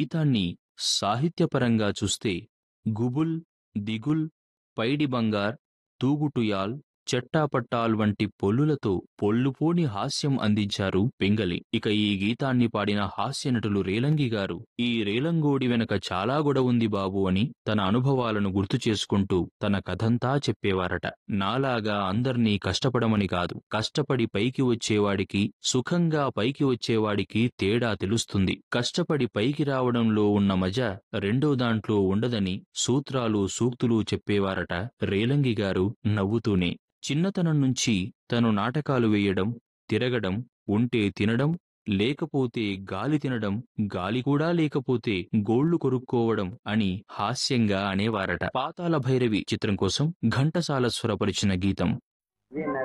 గీతాన్ని సాహిత్యపరంగా చూస్తే గుబుల్ దిగుల్ పైడి బంగార్ తూగుటుయాల్ చెట్టాపట్టాల్ వంటి పొల్లులతో పొల్లుపోని హాస్యం అందించారు పింగళి ఇక ఈ గీతాన్ని పాడిన హాస్య నటులు రేలంగి గారు ఈ రేలంగోడి వెనక చాలా గొడవ ఉంది బాబు అని తన అనుభవాలను గుర్తు చేసుకుంటూ తన కథంతా చెప్పేవారట నాలాగా అందర్నీ కష్టపడమని కాదు కష్టపడి పైకి వచ్చేవాడికి సుఖంగా పైకి వచ్చేవాడికి తేడా తెలుస్తుంది కష్టపడి పైకి రావడంలో ఉన్న మజ రెండో దాంట్లో ఉండదని సూత్రాలు సూక్తులు చెప్పేవారట రేలంగి గారు నవ్వుతూనే చిన్నతనం నుంచి తను నాటకాలు వేయడం తిరగడం ఉంటే తినడం లేకపోతే గాలి తినడం గాలి కూడా లేకపోతే గోళ్లు కొరుక్కోవడం అని హాస్యంగా అనేవారట పాతాళ భైరవి చిత్రం కోసం ఘంటసాల స్వరపరిచిన గీతం